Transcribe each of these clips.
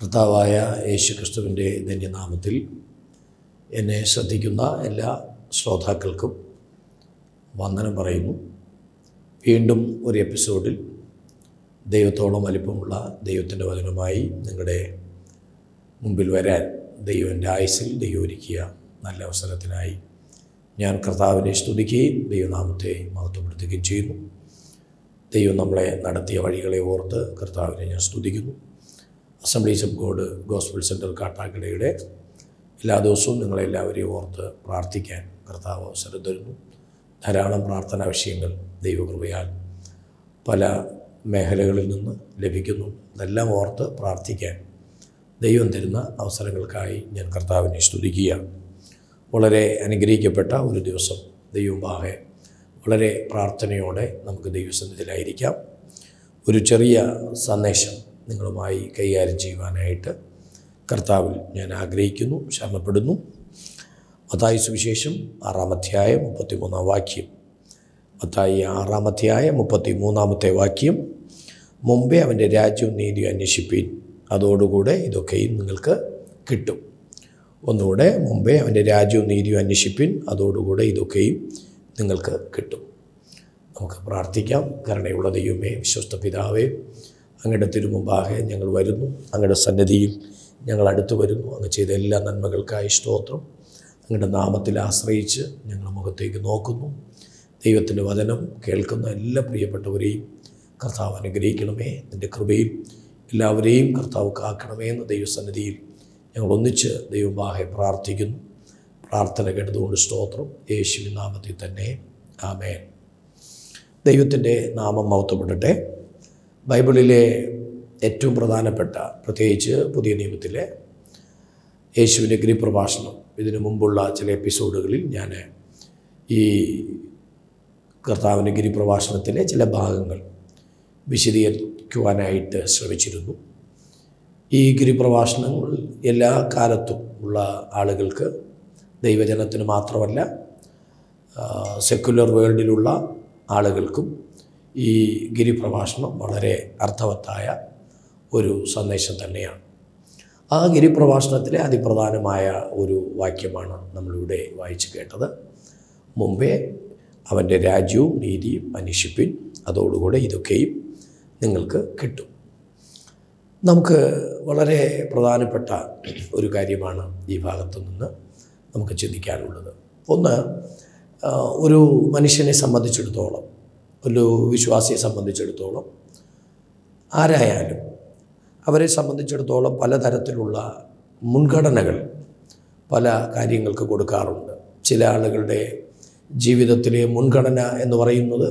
കർത്താവായ യേശു ക്രിസ്തുവിൻ്റെ ധന്യനാമത്തിൽ എന്നെ ശ്രദ്ധിക്കുന്ന എല്ലാ ശ്രോതാക്കൾക്കും വന്ദനം പറയുന്നു വീണ്ടും ഒരു എപ്പിസോഡിൽ ദൈവത്തോളം വലിപ്പമുള്ള ദൈവത്തിൻ്റെ വചനമായി നിങ്ങളുടെ മുമ്പിൽ വരാൻ ദൈവം എൻ്റെ ആയുസിൽ ദൈവം ഒരുക്കിയ നല്ല അവസരത്തിനായി ഞാൻ കർത്താവിനെ സ്തുതിക്കുകയും ദൈവനാമത്തെ മഹത്വപ്പെടുത്തുകയും ചെയ്യുന്നു ദൈവം നമ്മളെ നടത്തിയ വഴികളെ ഓർത്ത് കർത്താവിനെ ഞാൻ സ്തുതിക്കുന്നു assemblies of God gospel centre കാട്ടാക്കടയുടെ എല്ലാ ദിവസവും നിങ്ങളെല്ലാവരെയും ഓർത്ത് പ്രാർത്ഥിക്കാൻ കർത്താവ് അവസരം തരുന്നു ധാരാളം പ്രാർത്ഥനാ വിഷയങ്ങൾ ദൈവകൃപയാൽ പല മേഖലകളിൽ നിന്ന് ലഭിക്കുന്നു അതെല്ലാം ഓർത്ത് പ്രാർത്ഥിക്കാൻ ദൈവം തരുന്ന അവസരങ്ങൾക്കായി ഞാൻ കർത്താവിനെ സ്തുതിക്കുകയാണ് വളരെ അനുഗ്രഹിക്കപ്പെട്ട ഒരു ദിവസം ദൈവമാകെ വളരെ പ്രാർത്ഥനയോടെ നമുക്ക് ദൈവസന്നിധിയിലായിരിക്കാം ഒരു ചെറിയ സന്ദേശം നിങ്ങളുമായി കൈകാര്യം ചെയ്യുവാനായിട്ട് കർത്താവിൽ ഞാൻ ആഗ്രഹിക്കുന്നു ശരണപ്പെടുന്നു മത്തായി സുവിശേഷം ആറാം അധ്യായം മുപ്പത്തിമൂന്നാം വാക്യം മത്തായി ആറാം അധ്യായം മുപ്പത്തി മൂന്നാമത്തെ വാക്യം മുമ്പേ അവൻ്റെ രാജ്യവും നീതിയും അന്വേഷിപ്പീൻ അതോടുകൂടെ ഇതൊക്കെയും നിങ്ങൾക്ക് കിട്ടും ഒന്നുകൂടെ മുമ്പേ അവൻ്റെ രാജ്യവും നീതിയും അന്വേഷിപ്പിൻ അതോടുകൂടെ ഇതൊക്കെയും നിങ്ങൾക്ക് കിട്ടും നമുക്ക് പ്രാർത്ഥിക്കാം കരുണയുള്ള ദൈവമേ വിശ്വസ്ത പിതാവേ അങ്ങയുടെ തിരുമുമ്പാകെ ഞങ്ങൾ വരുന്നു അങ്ങയുടെ സന്നിധിയിൽ ഞങ്ങൾ അടുത്ത് വരുന്നു അങ്ങ് ചെയ്ത എല്ലാ നന്മകൾക്കായി സ്തോത്രം അങ്ങയുടെ നാമത്തിൽ ആശ്രയിച്ച് ഞങ്ങൾ മുഖത്തേക്ക് നോക്കുന്നു ദൈവത്തിൻ്റെ വചനം കേൾക്കുന്ന എല്ലാ പ്രിയപ്പെട്ടവരെയും കർത്താവ് അനുഗ്രഹിക്കണമേ നിൻ്റെ കൃപയിൽ എല്ലാവരെയും കർത്താവ് കാക്കണമേ എന്ന് ദൈവസന്നിധിയിൽ ഞങ്ങൾ ഒന്നിച്ച് ദൈവമാകെ പ്രാർത്ഥിക്കുന്നു പ്രാർത്ഥന കേട്ടതുകൊണ്ട് സ്തോത്രം യേശുവിൻ നാമത്തിൽ തന്നെ ആമേൻ ദൈവത്തിൻ്റെ നാമം മഹത്വപ്പെടട്ടെ ബൈബിളിലെ ഏറ്റവും പ്രധാനപ്പെട്ട പ്രത്യേകിച്ച് പുതിയ നിയമത്തിലെ യേശുവിൻ്റെ ഗിരിപ്രഭാഷണം ഇതിനു മുമ്പുള്ള ചില എപ്പിസോഡുകളിൽ ഞാൻ ഈ കർത്താവിൻ്റെ ഗിരിപ്രഭാഷണത്തിലെ ചില ഭാഗങ്ങൾ വിശദീകരിക്കുവാനായിട്ട് ശ്രമിച്ചിരുന്നു ഈ ഗിരിപ്രഭാഷണങ്ങൾ എല്ലാ കാലത്തും ഉള്ള ആളുകൾക്ക് ദൈവജനത്തിന് മാത്രമല്ല സെക്കുലർ വേൾഡിലുള്ള ആളുകൾക്കും ഈ ഗിരിപ്രഭാഷണം വളരെ അർത്ഥവത്തായ ഒരു സന്ദേശം തന്നെയാണ് ആ ഗിരിപ്രഭാഷണത്തിലെ അതിപ്രധാനമായ ഒരു വാക്യമാണ് നമ്മളിവിടെ വായിച്ചു കേട്ടത് മുമ്പേ അവൻ്റെ രാജ്യവും നീതിയും അന്വേഷിപ്പിൻ അതോടുകൂടെ ഇതൊക്കെയും നിങ്ങൾക്ക് കിട്ടും നമുക്ക് വളരെ പ്രധാനപ്പെട്ട ഒരു കാര്യമാണ് ഈ ഭാഗത്തു നിന്ന് നമുക്ക് ചിന്തിക്കാനുള്ളത് ഒന്ന് ഒരു മനുഷ്യനെ സംബന്ധിച്ചിടത്തോളം ഒരു വിശ്വാസിയെ സംബന്ധിച്ചിടത്തോളം ആരായാലും അവരെ സംബന്ധിച്ചിടത്തോളം പലതരത്തിലുള്ള മുൻഗണനകൾ പല കാര്യങ്ങൾക്ക് കൊടുക്കാറുണ്ട് ചില ആളുകളുടെ ജീവിതത്തിലെ മുൻഗണന എന്ന് പറയുന്നത്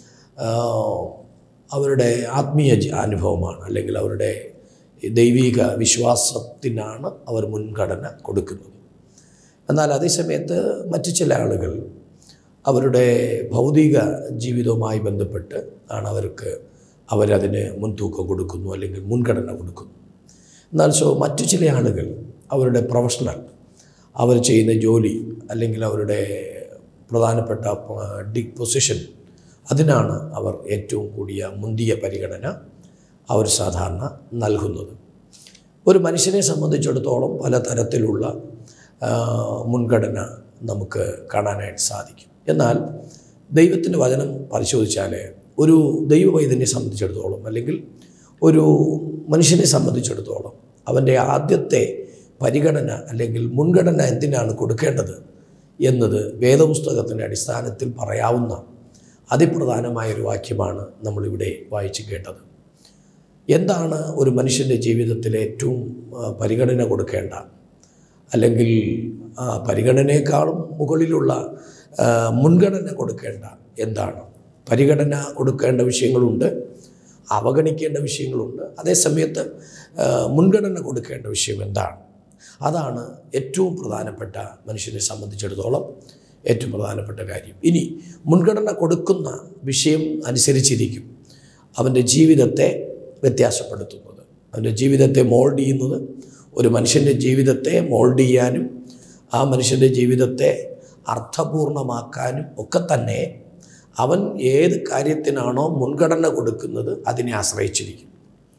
അവരുടെ ആത്മീയ അനുഭവമാണ് അല്ലെങ്കിൽ അവരുടെ ദൈവിക വിശ്വാസത്തിനാണ് അവർ മുൻഗണന കൊടുക്കുന്നത് എന്നാൽ അതേസമയത്ത് മറ്റു ചില ആളുകൾ അവരുടെ ഭൗതിക ജീവിതവുമായി ബന്ധപ്പെട്ട് ആണ് അവർക്ക് അവരതിന് മുൻതൂക്കം കൊടുക്കുന്നു അല്ലെങ്കിൽ മുൻഗണന കൊടുക്കുന്നു എന്നാൽ സോ മറ്റു ചില ആളുകൾ അവരുടെ പ്രൊഫഷണൽ അവർ ചെയ്യുന്ന ജോലി അല്ലെങ്കിൽ അവരുടെ പ്രധാനപ്പെട്ട ഡി പൊസിഷൻ അതിനാണ് അവർ ഏറ്റവും കൂടിയ മുന്തിയ പരിഗണന അവർ സാധാരണ നൽകുന്നത് ഒരു മനുഷ്യനെ സംബന്ധിച്ചിടത്തോളം പലതരത്തിലുള്ള മുൻഗണന നമുക്ക് കാണാനായിട്ട് സാധിക്കും എന്നാൽ ദൈവത്തിൻ്റെ വചനം പരിശോധിച്ചാൽ ഒരു ദൈവവൈദ്യനെ സംബന്ധിച്ചിടത്തോളം അല്ലെങ്കിൽ ഒരു മനുഷ്യനെ സംബന്ധിച്ചിടത്തോളം അവൻ്റെ ആദ്യത്തെ പരിഗണന അല്ലെങ്കിൽ മുൻഗണന എന്തിനാണ് കൊടുക്കേണ്ടത് എന്നത് വേദപുസ്തകത്തിൻ്റെ അടിസ്ഥാനത്തിൽ പറയാവുന്ന അതിപ്രധാനമായ ഒരു വാക്യമാണ് നമ്മളിവിടെ വായിച്ചു കേട്ടത് എന്താണ് ഒരു മനുഷ്യൻ്റെ ജീവിതത്തിൽ ഏറ്റവും പരിഗണന കൊടുക്കേണ്ട അല്ലെങ്കിൽ പരിഗണനയെക്കാളും മുകളിലുള്ള മുൻഗണന കൊടുക്കേണ്ട എന്താണ് പരിഗണന കൊടുക്കേണ്ട വിഷയങ്ങളുണ്ട് അവഗണിക്കേണ്ട വിഷയങ്ങളുണ്ട് അതേസമയത്ത് മുൻഗണന കൊടുക്കേണ്ട വിഷയം എന്താണ് അതാണ് ഏറ്റവും പ്രധാനപ്പെട്ട മനുഷ്യനെ സംബന്ധിച്ചിടത്തോളം ഏറ്റവും പ്രധാനപ്പെട്ട കാര്യം ഇനി മുൻഗണന കൊടുക്കുന്ന വിഷയം അനുസരിച്ചിരിക്കും അവൻ്റെ ജീവിതത്തെ വ്യത്യാസപ്പെടുത്തുന്നത് അവൻ്റെ ജീവിതത്തെ മോൾഡ് ചെയ്യുന്നത് ഒരു മനുഷ്യൻ്റെ ജീവിതത്തെ മോൾഡ് ചെയ്യാനും ആ മനുഷ്യൻ്റെ ജീവിതത്തെ അർത്ഥപൂർണമാക്കാനും ഒക്കെ തന്നെ അവൻ ഏത് കാര്യത്തിനാണോ മുൻഗണന കൊടുക്കുന്നത് അതിനെ ആശ്രയിച്ചിരിക്കും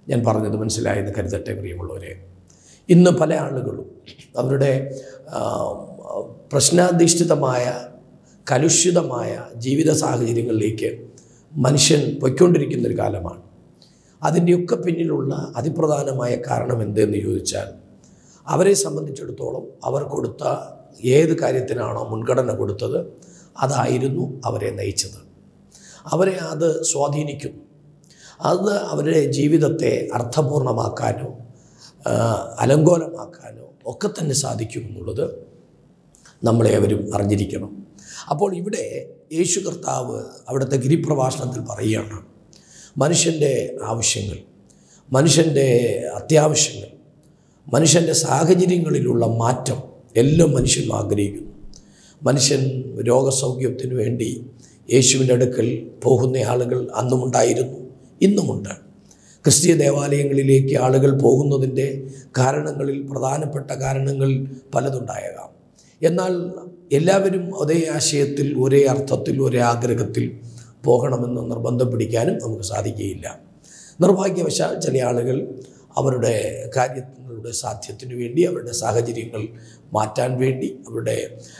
ഞാൻ പറഞ്ഞത് മനസ്സിലായെന്ന് കരുതട്ടെ പ്രിയമുള്ളവരെ ഇന്ന് പല ആളുകളും അവരുടെ ആ, പ്രശ്നാധിഷ്ഠിതമായ കലുഷിതമായ ജീവിത സാഹചര്യങ്ങളിലേക്ക് മനുഷ്യൻ പൊയ്ക്കൊണ്ടിരിക്കുന്ന ഒരു കാലമാണ് അതിൻ്റെയൊക്കെ പിന്നിലുള്ള അതിപ്രധാനമായ കാരണം എന്തെന്ന് ചോദിച്ചാൽ അവരെ സംബന്ധിച്ചിടത്തോളം അവർ കൊടുത്ത ഏത് കാര്യത്തിനാണോ മുൻഗണന കൊടുത്തത് അതായിരുന്നു അവരെ നയിച്ചത് അവരെ അത് സ്വാധീനിക്കുന്നു അത് അവരുടെ ജീവിതത്തെ അർത്ഥപൂർണമാക്കാനോ ആ, അലങ്കോലമാക്കാനോ ഒക്കെ തന്നെ സാധിക്കും എന്നുള്ളത് നമ്മളെ അവരും അറിഞ്ഞിരിക്കണം അപ്പോൾ ഇവിടെ യേശു കർത്താവ് അവിടുത്തെ ഗിരിപ്രഭാഷണത്തിൽ പറയുകയാണ് മനുഷ്യൻ്റെ ആവശ്യങ്ങൾ മനുഷ്യൻ്റെ അത്യാവശ്യങ്ങൾ മനുഷ്യൻ്റെ സാഹചര്യങ്ങളിലുള്ള മാറ്റം എല്ലാം മനുഷ്യൻ ആഗ്രഹിക്കുന്നു മനുഷ്യൻ രോഗസൗഖ്യത്തിനു വേണ്ടി യേശുവിൻ്റെ അടുക്കൽ പോകുന്ന ആളുകൾ അന്നുമുണ്ടായിരുന്നു ഇന്നുമുണ്ട് ക്രിസ്തീയ ദേവാലയങ്ങളിലേക്ക് ആളുകൾ പോകുന്നതിൻ്റെ കാരണങ്ങളിൽ പ്രധാനപ്പെട്ട കാരണങ്ങൾ പലതുണ്ടായേക്കാം എന്നാൽ എല്ലാവരും ഒരേ ആശയത്തിൽ ഒരേ അർത്ഥത്തിൽ ഒരേ ആഗ്രഹത്തിൽ പോകണമെന്ന് നിർബന്ധം പിടിക്കാനും നമുക്ക് സാധിക്കുകയില്ല നിർഭാഗ്യവശാൽ ചില ആളുകൾ അവരുടെ കാര്യങ്ങളുടെ സാധ്യത്തിനു വേണ്ടി അവരുടെ സാഹചര്യങ്ങൾ മാറ്റാൻ വേണ്ടി അവരുടെ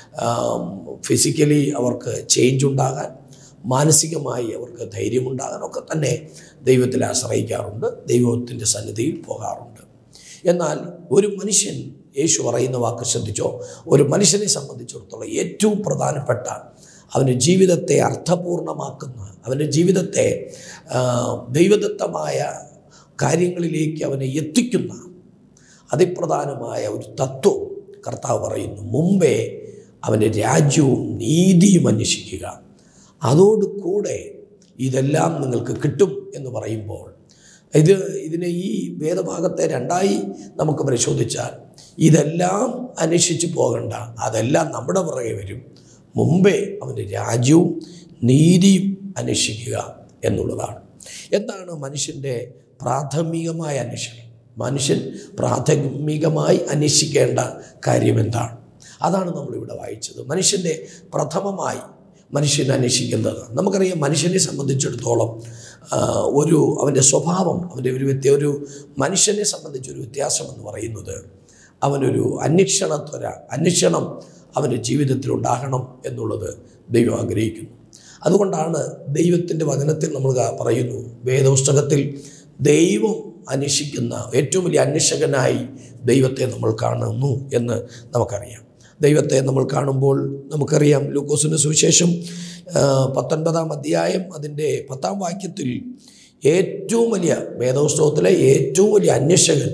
ഫിസിക്കലി അവർക്ക് ചേഞ്ച് ഉണ്ടാകാൻ മാനസികമായി അവർക്ക് ധൈര്യമുണ്ടാകാൻ ഒക്കെ തന്നെ ദൈവത്തിൽ ആശ്രയിക്കാറുണ്ട് ദൈവത്തിൻ്റെ സന്നിധിയിൽ പോകാറുണ്ട് എന്നാൽ ഒരു മനുഷ്യൻ യേശു പറയുന്ന വാക്ക് ശ്രദ്ധിച്ചോ ഒരു മനുഷ്യനെ സംബന്ധിച്ചിടത്തോളം ഏറ്റവും പ്രധാനപ്പെട്ട അവൻ്റെ ജീവിതത്തെ അർത്ഥപൂർണമാക്കുന്ന അവൻ്റെ ജീവിതത്തെ ആ, ദൈവദത്തമായ കാര്യങ്ങളിലേക്ക് അവനെ എത്തിക്കുന്ന അതിപ്രധാനമായ ഒരു തത്വം കർത്താവ് പറയുന്നു മുമ്പേ അവൻ്റെ രാജ്യവും നീതിയും അന്വേഷിക്കുക അതോടുകൂടെ ഇതെല്ലാം നിങ്ങൾക്ക് കിട്ടും എന്ന് പറയുമ്പോൾ ഇത് ഇതിനെ ഈ വേദഭാഗത്തെ രണ്ടായി നമുക്ക് പരിശോധിച്ചാൽ ഇതെല്ലാം അന്വേഷിച്ച് പോകണ്ട അതെല്ലാം നമ്മുടെ പുറകെ വരും മുമ്പേ അവൻ്റെ രാജ്യവും നീതിയും അന്വേഷിക്കുക എന്നുള്ളതാണ് എന്താണ് മനുഷ്യൻ്റെ പ്രാഥമികമായ അന്വേഷണം മനുഷ്യൻ പ്രാഥമികമായി അന്വേഷിക്കേണ്ട കാര്യം എന്താണ് അതാണ് നമ്മളിവിടെ വായിച്ചത് മനുഷ്യൻ്റെ പ്രഥമമായി മനുഷ്യൻ അന്വേഷിക്കുന്നത് നമുക്കറിയാം മനുഷ്യനെ സംബന്ധിച്ചിടത്തോളം ആ, ഒരു അവൻ്റെ സ്വഭാവം അവൻ്റെ ഒരു വ്യത്യ ഒരു മനുഷ്യനെ സംബന്ധിച്ചൊരു വ്യത്യാസം എന്ന് പറയുന്നത് അവനൊരു അന്വേഷണത്വര അന്വേഷണം അവൻ്റെ ജീവിതത്തിൽ ഉണ്ടാകണം എന്നുള്ളത് ദൈവം ആഗ്രഹിക്കുന്നു അതുകൊണ്ടാണ് ദൈവത്തിൻ്റെ വചനത്തിൽ നമ്മൾ കാ- പറയുന്നു വേദപുസ്തകത്തിൽ ദൈവം അന്വേഷിക്കുന്ന ഏറ്റവും വലിയ അന്വേഷകനായി ദൈവത്തെ നമ്മൾ കാണുന്നു എന്ന് നമുക്കറിയാം ദൈവത്തെ നമ്മൾ കാണുമ്പോൾ നമുക്കറിയാം ലൂക്കോസിന് സുവിശേഷം ആ, പത്തൊൻപതാം അധ്യായം അതിൻ്റെ പത്താം വാക്യത്തിൽ ഏറ്റവും വലിയ വേദപുസ്തകത്തിലെ ഏറ്റവും വലിയ അന്വേഷകൻ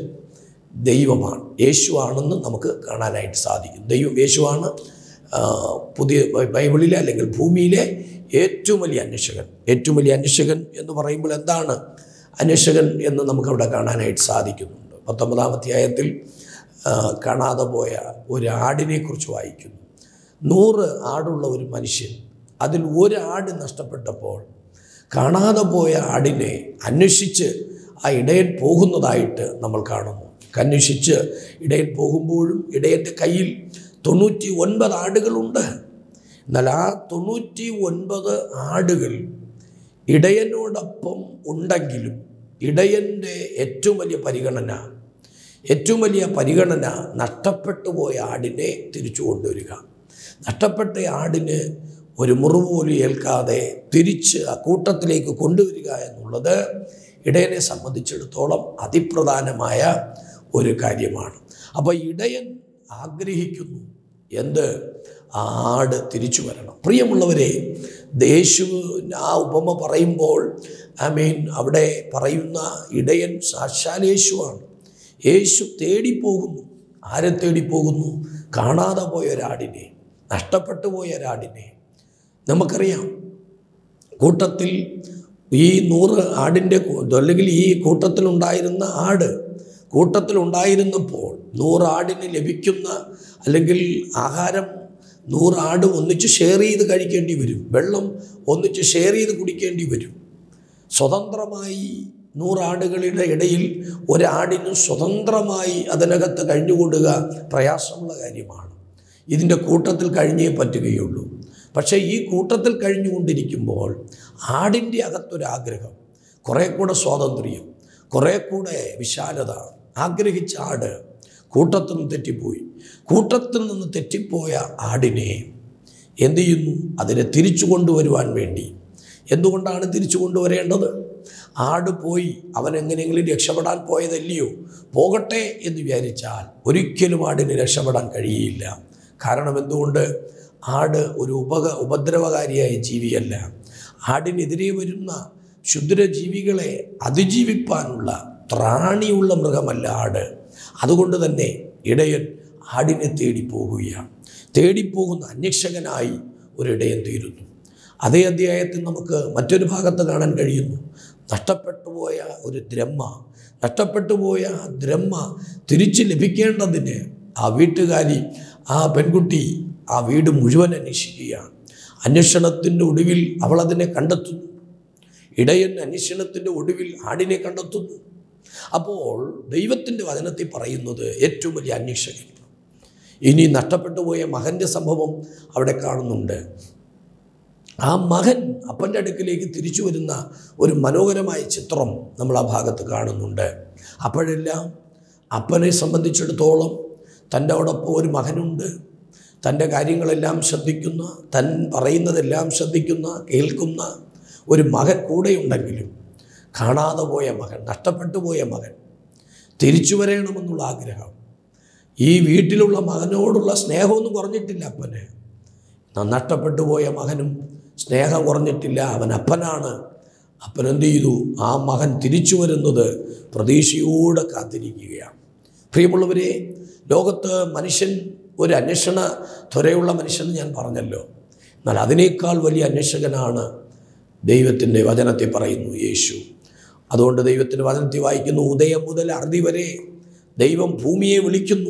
ദൈവമാണ് യേശുവാണെന്ന് നമുക്ക് കാണാനായിട്ട് സാധിക്കും ദൈവം യേശുവാണ് ആ, പുതിയ ബൈ- ബൈബിളിലെ അല്ലെങ്കിൽ ഭൂമിയിലെ ഏറ്റവും വലിയ അന്വേഷകൻ ഏറ്റവും വലിയ അന്വേഷകൻ എന്ന് പറയുമ്പോൾ എന്താണ് അന്വേഷകൻ എന്ന് നമുക്കവിടെ കാണാനായിട്ട് സാധിക്കുന്നുണ്ട് പത്തൊമ്പതാം അധ്യായത്തിൽ ആ, കാണാതെ പോയ ഒരു ആടിനെക്കുറിച്ച് വായിക്കുന്നു നൂറ് ആടുള്ള ഒരു മനുഷ്യൻ അതിൽ ഒരു ആട് നഷ്ടപ്പെട്ടപ്പോൾ കാണാതെ പോയ ആടിനെ അന്വേഷിച്ച് ആ ഇടയൻ പോകുന്നതായിട്ട് നമ്മൾ കാണുന്നു അന്വേഷിച്ച് ഇടയൻ പോകുമ്പോഴും ഇടയൻ്റെ കയ്യിൽ തൊണ്ണൂറ്റി ഒൻപത് ആടുകളുണ്ട് എന്നാൽ ആ തൊണ്ണൂറ്റി ഒൻപത് ആടുകൾ ഇടയനോടൊപ്പം ഉണ്ടെങ്കിലും ഇടയൻ്റെ ഏറ്റവും വലിയ പരിഗണന ഏറ്റവും വലിയ പരിഗണന നഷ്ടപ്പെട്ടു പോയ ആടിനെ തിരിച്ചു കൊണ്ടുവരിക നഷ്ടപ്പെട്ട ആടിന് ഒരു മുറിവ് പോലും ഏൽക്കാതെ തിരിച്ച് ആ കൂട്ടത്തിലേക്ക് കൊണ്ടുവരിക എന്നുള്ളത് ഇടയനെ സംബന്ധിച്ചിടത്തോളം അതിപ്രധാനമായ ഒരു കാര്യമാണ് അപ്പോൾ ഇടയൻ ആഗ്രഹിക്കുന്നു എന്ത് ആട് തിരിച്ചു വരണം പ്രിയമുള്ളവരെ യേശു ആ ഉപമ പറയുമ്പോൾ ഐ മീൻ അവിടെ പറയുന്ന ഇടയൻ സാക്ഷാൽ യേശുവാണ് യേശു തേടിപ്പോകുന്നു ആരെ തേടിപ്പോകുന്നു കാണാതെ പോയ ഒരാടിനെ നഷ്ടപ്പെട്ടു പോയ ഒരാടിനെ നമുക്കറിയാം കൂട്ടത്തിൽ ഈ നൂറ് ആടിൻ്റെ കൂ- അല്ലെങ്കിൽ ഈ കൂട്ടത്തിലുണ്ടായിരുന്ന ആട് കൂട്ടത്തിലുണ്ടായിരുന്നപ്പോൾ നൂറ് ആടിന് ലഭിക്കുന്ന അല്ലെങ്കിൽ ആഹാരം നൂറ് ആട് ഒന്നിച്ച് ഷെയർ ചെയ്ത് കഴിക്കേണ്ടി വരും വെള്ളം ഒന്നിച്ച് ഷെയർ ചെയ്ത് കുടിക്കേണ്ടി വരും സ്വതന്ത്രമായി നൂറാടുകളുടെ ഇടയിൽ ഒരാടിന് സ്വതന്ത്രമായി അതിനകത്ത് കഴിഞ്ഞുകൂടുക പ്രയാസമുള്ള കാര്യമാണ് ഇതിൻ്റെ കൂട്ടത്തിൽ കഴിഞ്ഞേ പറ്റുകയുള്ളൂ പക്ഷേ ഈ കൂട്ടത്തിൽ കഴിഞ്ഞുകൊണ്ടിരിക്കുമ്പോൾ ആടിൻ്റെ അകത്തൊരാഗ്രഹം കുറേ കൂടെ സ്വാതന്ത്ര്യം കുറേ കൂടെ വിശാലത ആഗ്രഹിച്ച ആട് കൂട്ടത്തിൽ നിന്ന് തെറ്റിപ്പോയി കൂട്ടത്തിൽ നിന്ന് തെറ്റിപ്പോയ ആടിനെ എന്തു ചെയ്യുന്നു അതിനെ തിരിച്ചു കൊണ്ടുവരുവാൻ വേണ്ടി എന്തുകൊണ്ടാണ് തിരിച്ചു കൊണ്ടുവരേണ്ടത് ആട് പോയി അവൻ എങ്ങനെയെങ്കിലും രക്ഷപ്പെടാൻ പോയതല്ലയോ പോകട്ടെ എന്ന് വിചാരിച്ചാൽ ഒരിക്കലും ആടിന് രക്ഷപ്പെടാൻ കഴിയില്ല കാരണം എന്തുകൊണ്ട് ആട് ഒരു ഉപക ഉപദ്രവകാരിയായ ജീവിയല്ല ആടിനെതിരെ വരുന്ന ക്ഷുദ്രജീവികളെ അതിജീവിപ്പാനുള്ള ത്രാണിയുള്ള മൃഗമല്ല ആട് അതുകൊണ്ട് തന്നെ ഇടയൻ ആടിനെ തേടി പോകുകയാണ് തേടിപ്പോകുന്ന അന്വേഷകനായി ഒരു ഇടയൻ തീരുന്നു അതേ അധ്യായത്തിൽ നമുക്ക് മറ്റൊരു ഭാഗത്ത് കാണാൻ കഴിയുന്നു നഷ്ടപ്പെട്ടു പോയ ഒരു ദ്രഹ്മ നഷ്ടപ്പെട്ടു പോയ ആ ദ്രഹ്മ തിരിച്ച് ലഭിക്കേണ്ടതിന് ആ വീട്ടുകാരി ആ പെൺകുട്ടി ആ വീട് മുഴുവൻ അന്വേഷിക്കുകയാണ് അന്വേഷണത്തിൻ്റെ ഒടുവിൽ അവൾ അതിനെ കണ്ടെത്തുന്നു ഇടയൻ അന്വേഷണത്തിൻ്റെ ഒടുവിൽ ആടിനെ കണ്ടെത്തുന്നു അപ്പോൾ ദൈവത്തിൻ്റെ വചനത്തിൽ പറയുന്നത് ഏറ്റവും വലിയ അന്വേഷകൻ ഇനി നഷ്ടപ്പെട്ടു പോയ മകൻ്റെ സംഭവം അവിടെ കാണുന്നുണ്ട് ആ മകൻ അപ്പൻ്റെ അടുക്കിലേക്ക് തിരിച്ചു വരുന്ന ഒരു മനോഹരമായ ചിത്രം നമ്മൾ ആ ഭാഗത്ത് കാണുന്നുണ്ട് അപ്പോഴെല്ലാം അപ്പനെ സംബന്ധിച്ചിടത്തോളം തൻ്റെ ഓടൊപ്പം ഒരു മകനുണ്ട് തൻ്റെ കാര്യങ്ങളെല്ലാം ശ്രദ്ധിക്കുന്ന തൻ പറയുന്നതെല്ലാം ശ്രദ്ധിക്കുന്ന കേൾക്കുന്ന ഒരു മകൻ കൂടെയുണ്ടെങ്കിലും കാണാതെ പോയ മകൻ നഷ്ടപ്പെട്ടു പോയ മകൻ തിരിച്ചു വരണമെന്നുള്ള ആഗ്രഹം ഈ വീട്ടിലുള്ള മകനോടുള്ള സ്നേഹമൊന്നും കുറഞ്ഞിട്ടില്ല അപ്പന് നഷ്ടപ്പെട്ടു പോയ മകനും സ്നേഹം കുറഞ്ഞിട്ടില്ല അവൻ അപ്പനാണ് അപ്പൻ എന്ത് ചെയ്തു ആ മകൻ തിരിച്ചു വരുന്നത് പ്രതീക്ഷയോടെ കാത്തിരിക്കുകയാണ് പ്രിയമുള്ളവരെ ലോകത്ത് മനുഷ്യൻ ഒരു അന്വേഷണ ത്വരയുള്ള മനുഷ്യൻ ഞാൻ പറഞ്ഞല്ലോ എന്നാൽ അതിനേക്കാൾ വലിയ അന്വേഷകനാണ് ദൈവത്തിൻ്റെ വചനത്തിൽ പറയുന്നു യേശു അതുകൊണ്ട് ദൈവത്തിൻ്റെ വചനത്തിൽ വായിക്കുന്നു ഉദയം മുതൽ അറുതി വരെ ദൈവം ഭൂമിയെ വിളിക്കുന്നു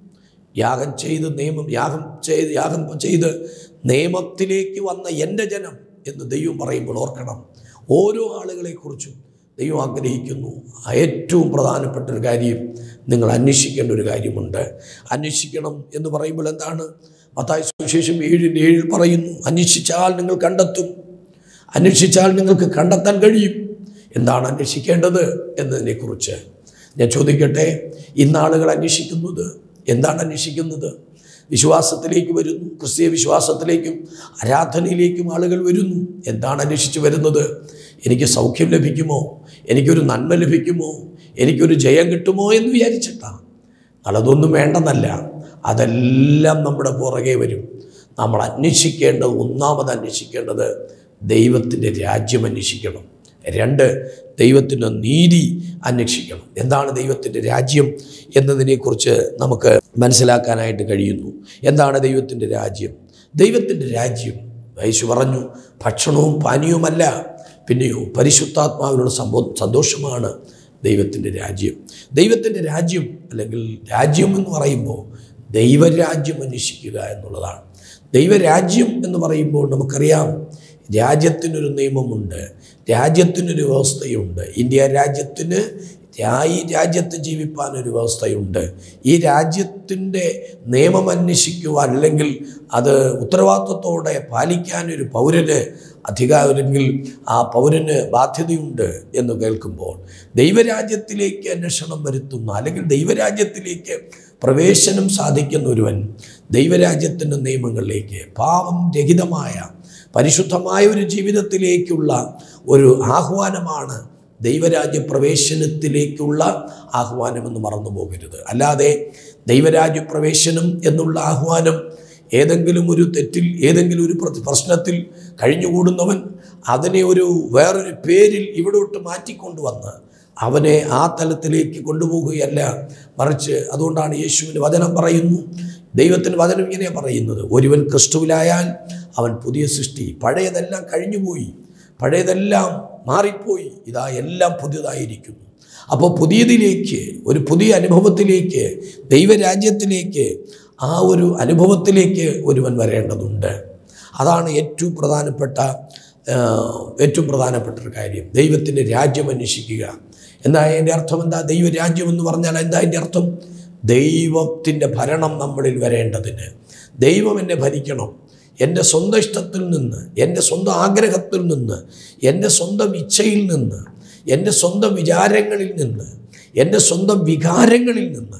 യാഗം ചെയ്ത് നിയമം യാഗം ചെയ്ത് യാഗം ചെയ്ത് നിയമത്തിലേക്ക് വന്ന എൻ്റെ ജനം എന്ന് ദൈവം പറയുമ്പോൾ ഓർക്കണം ഓരോ ആളുകളെക്കുറിച്ചും ദൈവം ആഗ്രഹിക്കുന്നു ഏറ്റവും പ്രധാനപ്പെട്ട ഒരു കാര്യം നിങ്ങൾ അന്വേഷിക്കേണ്ട ഒരു കാര്യമുണ്ട് അന്വേഷിക്കണം എന്ന് പറയുമ്പോൾ എന്താണ് മത്തായ സുവിശേഷം ഏഴിൻ്റെ ഏഴിൽ പറയുന്നു അന്വേഷിച്ചാൽ നിങ്ങൾ കണ്ടെത്തും അന്വേഷിച്ചാൽ നിങ്ങൾക്ക് കണ്ടെത്താൻ കഴിയും എന്താണ് അന്വേഷിക്കേണ്ടത് എന്നതിനെക്കുറിച്ച് ഞാൻ ചോദിക്കട്ടെ ഇന്ന് ആളുകൾ അന്വേഷിക്കുന്നത് എന്താണ് അന്വേഷിക്കുന്നത് വിശ്വാസത്തിലേക്ക് വരുന്നു ക്രിസ്തീയ വിശ്വാസത്തിലേക്കും ആരാധനയിലേക്കും ആളുകൾ വരുന്നു എന്താണ് അന്വേഷിച്ച് വരുന്നത് എനിക്ക് സൗഖ്യം ലഭിക്കുമോ എനിക്കൊരു നന്മ ലഭിക്കുമോ എനിക്കൊരു ജയം കിട്ടുമോ എന്ന് വിചാരിച്ചിട്ടാണ് അതൊന്നും വേണ്ടെന്നല്ല അതെല്ലാം നമ്മുടെ പുറകെ വരും നമ്മൾ അന്വേഷിക്കേണ്ടത് ഒന്നാമത് അന്വേഷിക്കേണ്ടത് ദൈവത്തിൻ്റെ രാജ്യം അന്വേഷിക്കണം രണ്ട് ദൈവത്തിൻ്റെ നീതി അന്വേഷിക്കണം എന്താണ് ദൈവത്തിൻ്റെ രാജ്യം എന്നതിനെക്കുറിച്ച് നമുക്ക് മനസ്സിലാക്കാനായിട്ട് കഴിയുന്നു എന്താണ് ദൈവത്തിൻ്റെ രാജ്യം ദൈവത്തിൻ്റെ രാജ്യം യേശു പറഞ്ഞു ഭക്ഷണവും പാനീയവുമല്ല പിന്നെയോ പരിശുദ്ധാത്മാവിനുള്ള സംഭവ സന്തോഷമാണ് ദൈവത്തിൻ്റെ രാജ്യം ദൈവത്തിൻ്റെ രാജ്യം അല്ലെങ്കിൽ രാജ്യം എന്ന് പറയുമ്പോൾ ദൈവരാജ്യം അന്വേഷിക്കുക എന്നുള്ളതാണ് ദൈവരാജ്യം എന്ന് പറയുമ്പോൾ നമുക്കറിയാം രാജ്യത്തിനൊരു നിയമമുണ്ട് രാജ്യത്തിനൊരു വ്യവസ്ഥയുണ്ട് ഇന്ത്യ രാജ്യത്തിന് ഈ രാജ്യത്ത് ജീവിപ്പാൻ ഒരു വ്യവസ്ഥയുണ്ട് ഈ രാജ്യത്തിൻ്റെ നിയമം അന്വേഷിക്കുവാൻ അല്ലെങ്കിൽ അത് ഉത്തരവാദിത്വത്തോടെ പാലിക്കാൻ ഒരു പൗരന് അധികാരമെങ്കിൽ ആ പൗരന് ബാധ്യതയുണ്ട് എന്ന് കേൾക്കുമ്പോൾ ദൈവരാജ്യത്തിലേക്ക് അന്വേഷണം വരുത്തുന്ന അല്ലെങ്കിൽ ദൈവരാജ്യത്തിലേക്ക് പ്രവേശനം സാധിക്കുന്ന ഒരുവൻ ദൈവരാജ്യത്തിൻ്റെ നിയമങ്ങളിലേക്ക് പാപം രഹിതമായ പരിശുദ്ധമായ ഒരു ജീവിതത്തിലേക്കുള്ള ഒരു ആഹ്വാനമാണ് ദൈവരാജ്യ പ്രവേശനത്തിലേക്കുള്ള ആഹ്വാനമെന്ന് മറന്നു പോകരുത് അല്ലാതെ ദൈവരാജ്യ പ്രവേശനം എന്നുള്ള ആഹ്വാനം ഏതെങ്കിലും ഒരു തെറ്റിൽ ഏതെങ്കിലും ഒരു പ്രശ്നത്തിൽ കഴിഞ്ഞുകൂടുന്നവൻ അതിനെ ഒരു വേറൊരു പേരിൽ ഇവിടോട്ട് മാറ്റിക്കൊണ്ടുവന്ന് അവനെ ആ തലത്തിലേക്ക് കൊണ്ടുപോകുകയല്ല മറിച്ച് അതുകൊണ്ടാണ് യേശുവിൻ്റെ വചനം പറയുന്നു ദൈവത്തിൻ്റെ വചനം ഇങ്ങനെയാണ് പറയുന്നത് ഒരുവൻ ക്രിസ്തുവിലായാൽ അവൻ പുതിയ സൃഷ്ടി പഴയതെല്ലാം കഴിഞ്ഞുപോയി പഴയതെല്ലാം മാറിപ്പോയി ഇതാ എല്ലാം പുതിയതായിരിക്കുന്നു അപ്പോൾ പുതിയതിലേക്ക് ഒരു പുതിയ അനുഭവത്തിലേക്ക് ദൈവരാജ്യത്തിലേക്ക് ആ ഒരു അനുഭവത്തിലേക്ക് ഒരുവൻ വരേണ്ടതുണ്ട് അതാണ് ഏറ്റവും പ്രധാനപ്പെട്ട ഏറ്റവും പ്രധാനപ്പെട്ട ഒരു കാര്യം ദൈവത്തിൻ്റെ രാജ്യം അന്വേഷിക്കുക എന്താ അതിൻ്റെ അർത്ഥം എന്താ ദൈവരാജ്യം എന്ന് പറഞ്ഞാൽ എന്താ അതിൻ്റെ അർത്ഥം ദൈവത്തിൻ്റെ ഭരണം നമ്മളിൽ വരേണ്ടതിന് ദൈവം എന്നെ ഭരിക്കണം എൻ്റെ സ്വന്തം ഇഷ്ടത്തിൽ നിന്ന് എൻ്റെ സ്വന്തം ആഗ്രഹത്തിൽ നിന്ന് എൻ്റെ സ്വന്തം ഇച്ഛയിൽ നിന്ന് എൻ്റെ സ്വന്തം വിചാരങ്ങളിൽ നിന്ന് എൻ്റെ സ്വന്തം വികാരങ്ങളിൽ നിന്ന്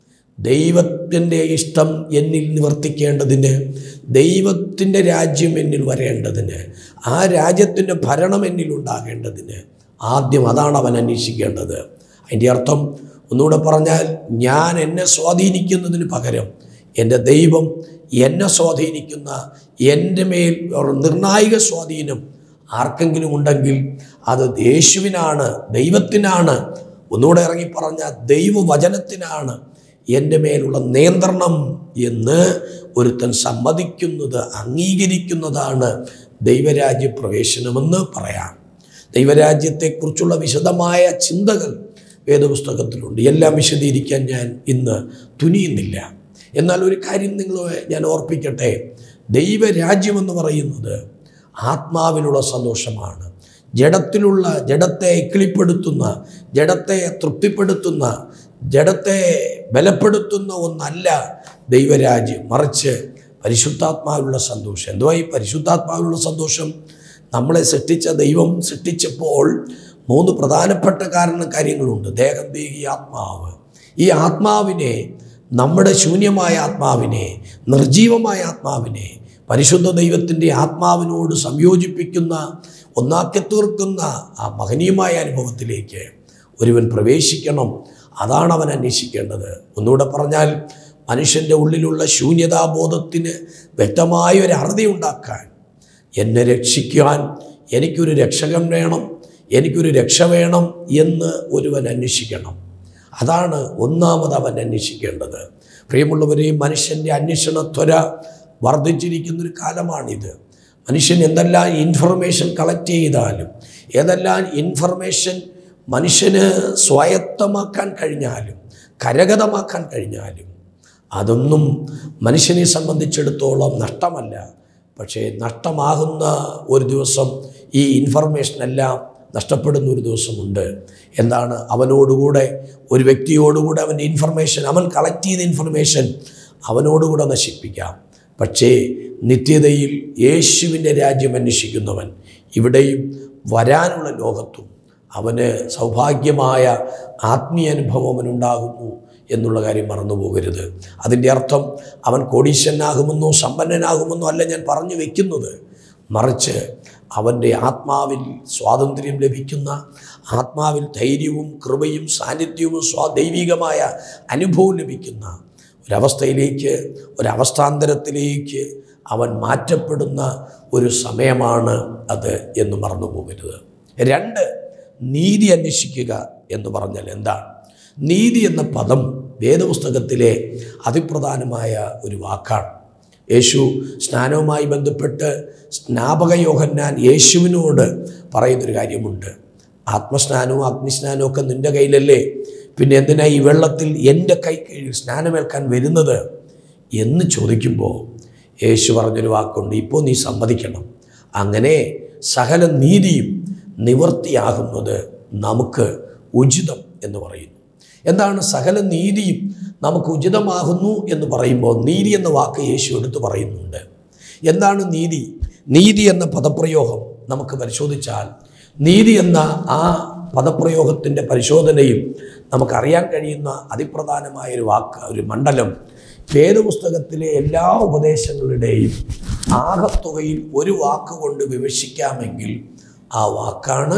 ദൈവത്തിൻ്റെ ഇഷ്ടം എന്നിൽ നിവർത്തിക്കേണ്ടതിന് ദൈവത്തിൻ്റെ രാജ്യം എന്നിൽ വരേണ്ടതിന് ആ രാജ്യത്തിൻ്റെ ഭരണം എന്നിൽ ഉണ്ടാകേണ്ടതിന് ആദ്യം അതാണ് അവൻ അന്വേഷിക്കേണ്ടത് അതിൻ്റെ അർത്ഥം ഒന്നുകൂടെ പറഞ്ഞാൽ ഞാൻ എന്നെ സ്വാധീനിക്കുന്നതിന് പകരം എൻ്റെ ദൈവം എന്നെ സ്വാധീനിക്കുന്ന എൻ്റെ മേൽ ഒരു നിർണായക സ്വാധീനം ആർക്കെങ്കിലും ഉണ്ടെങ്കിൽ അത് യേശുവിനാണ് ദൈവത്തിനാണ് ഒന്നുകൂടെ ഇറങ്ങി പറഞ്ഞ ദൈവവചനത്തിനാണ് എൻ്റെ മേലുള്ള നിയന്ത്രണം എന്ന് ഒരുത്തൻ സമ്മതിക്കുന്നത് അംഗീകരിക്കുന്നതാണ് ദൈവരാജ്യ പ്രവേശനമെന്ന് പറയാം ദൈവരാജ്യത്തെക്കുറിച്ചുള്ള വിശദമായ ചിന്തകൾ വേദപുസ്തകത്തിലുണ്ട് എല്ലാം വിശദീകരിക്കാൻ ഞാൻ ഇന്ന് തുനിയുന്നില്ല എന്നാൽ ഒരു കാര്യം നിങ്ങളെ ഞാൻ ഓർപ്പിക്കട്ടെ ദൈവരാജ്യമെന്ന് പറയുന്നത് ആത്മാവിലുള്ള സന്തോഷമാണ് ജഡത്തിലുള്ള ജഡത്തെ കിളിപ്പെടുത്തുന്ന ജഡത്തെ തൃപ്തിപ്പെടുത്തുന്ന ജഡത്തെ ബലപ്പെടുത്തുന്ന ഒന്നല്ല ദൈവരാജ്യം മറിച്ച് പരിശുദ്ധാത്മാവിലുള്ള സന്തോഷം എന്തുവാ ഈ പരിശുദ്ധാത്മാവിലുള്ള സന്തോഷം നമ്മളെ സൃഷ്ടിച്ച ദൈവം സൃഷ്ടിച്ചപ്പോൾ മൂന്ന് പ്രധാനപ്പെട്ട കാരണ കാര്യങ്ങളുണ്ട് ദേഹം ദേഹി ആത്മാവ് ഈ ആത്മാവിനെ നമ്മുടെ ശൂന്യമായ ആത്മാവിനെ നിർജീവമായ ആത്മാവിനെ പരിശുദ്ധ ദൈവത്തിൻ്റെ ആത്മാവിനോട് സംയോജിപ്പിക്കുന്ന ഒന്നാക്കി തീർക്കുന്ന ആ മഹനീയമായ അനുഭവത്തിലേക്ക് ഒരുവൻ പ്രവേശിക്കണം അതാണ് അവൻ അന്വേഷിക്കേണ്ടത് ഒന്നുകൂടെ പറഞ്ഞാൽ മനുഷ്യൻ്റെ ഉള്ളിലുള്ള ശൂന്യതാബോധത്തിന് വ്യക്തമായ ഒരു അറുതി ഉണ്ടാക്കാൻ എന്നെ രക്ഷിക്കാൻ എനിക്കൊരു രക്ഷകൻ വേണം എനിക്കൊരു രക്ഷ വേണം എന്ന് ഒരുവൻ അന്വേഷിക്കണം അതാണ് ഒന്നാമത് അവൻ അന്വേഷിക്കേണ്ടത് പ്രിയമുള്ളവരെ മനുഷ്യൻ്റെ അന്വേഷണ ത്വര വർദ്ധിച്ചിരിക്കുന്നൊരു കാലമാണിത് മനുഷ്യൻ എന്തെല്ലാം ഇൻഫർമേഷൻ കളക്ട് ചെയ്താലും ഏതെല്ലാം ഇൻഫർമേഷൻ മനുഷ്യന് സ്വായത്തമാക്കാൻ കഴിഞ്ഞാലും കരഗതമാക്കാൻ കഴിഞ്ഞാലും അതൊന്നും മനുഷ്യനെ സംബന്ധിച്ചിടത്തോളം നഷ്ടമല്ല പക്ഷേ നഷ്ടമാകുന്ന ഒരു ദിവസം ഈ ഇൻഫർമേഷനെല്ലാം നഷ്ടപ്പെടുന്ന ഒരു ദിവസമുണ്ട് എന്താണ് അവനോടുകൂടെ ഒരു വ്യക്തിയോടുകൂടെ അവൻ്റെ ഇൻഫർമേഷൻ അവൻ കളക്ട് ചെയ്ത ഇൻഫർമേഷൻ അവനോടുകൂടെ നശിപ്പിക്കാം പക്ഷേ നിത്യതയിൽ യേശുവിൻ്റെ രാജ്യം അന്വേഷിക്കുന്നവൻ ഇവിടെയും വരാനുള്ള ലോകത്തും അവന് സൗഭാഗ്യമായ ആത്മീയ അനുഭവം അവനുണ്ടാകുന്നു എന്നുള്ള കാര്യം മറന്നു പോകരുത് അതിൻ്റെ അർത്ഥം അവൻ കോടീശ്വരനാകുമെന്നോ സമ്പന്നനാകുമെന്നോ അല്ല ഞാൻ പറഞ്ഞു വെക്കുന്നത് മറിച്ച് അവൻ്റെ ആത്മാവിൽ സ്വാതന്ത്ര്യം ലഭിക്കുന്ന ആത്മാവിൽ ധൈര്യവും കൃപയും സാന്നിധ്യവും സ്വാ ദൈവികമായ അനുഭവം ലഭിക്കുന്ന ഒരവസ്ഥയിലേക്ക് ഒരവസ്ഥാന്തരത്തിലേക്ക് അവൻ മാറ്റപ്പെടുന്ന ഒരു സമയമാണ് അത് എന്ന് മറന്നു പോകരുത് രണ്ട് നീതി അന്വേഷിക്കുക എന്ന് പറഞ്ഞാൽ എന്താണ് നീതി എന്ന പദം വേദപുസ്തകത്തിലെ അതിപ്രധാനമായ ഒരു വാക്കാണ് യേശു സ്നാനവുമായി ബന്ധപ്പെട്ട് സ്നാപക യോഹന്നാൻ യേശുവിനോട് പറയുന്നൊരു കാര്യമുണ്ട് ആത്മസ്നാനവും അഗ്നിസ്നാനവും ഒക്കെ നിൻ്റെ കയ്യിലല്ലേ പിന്നെ എന്തിനാ ഈ വെള്ളത്തിൽ എൻ്റെ കൈ കീഴിൽ സ്നാനമേൽക്കാൻ വരുന്നത് എന്ന് ചോദിക്കുമ്പോൾ യേശു പറഞ്ഞൊരു വാക്കുണ്ട് ഇപ്പോൾ നീ സമ്മതിക്കണം അങ്ങനെ സകല നീതിയും നിവൃത്തിയാകുന്നത് നമുക്ക് ഉചിതം എന്ന് പറയുന്നു എന്താണ് സകല നീതിയും നമുക്ക് ഉചിതമാകുന്നു എന്ന് പറയുമ്പോൾ നീതി എന്ന വാക്ക് യേശു എടുത്തു പറയുന്നുണ്ട് എന്താണ് നീതി നീതി എന്ന പദപ്രയോഗം നമുക്ക് പരിശോധിച്ചാൽ നീതി എന്ന ആ പദപ്രയോഗത്തിൻ്റെ പരിശോധനയിൽ നമുക്കറിയാൻ കഴിയുന്ന അതിപ്രധാനമായ ഒരു വാക്ക് ഒരു മണ്ഡലം വേദപുസ്തകത്തിലെ എല്ലാ ഉപദേശങ്ങളുടെയും ആകത്തുകയിൽ ഒരു വാക്ക് കൊണ്ട് വിവക്ഷിക്കാമെങ്കിൽ ആ വാക്കാണ്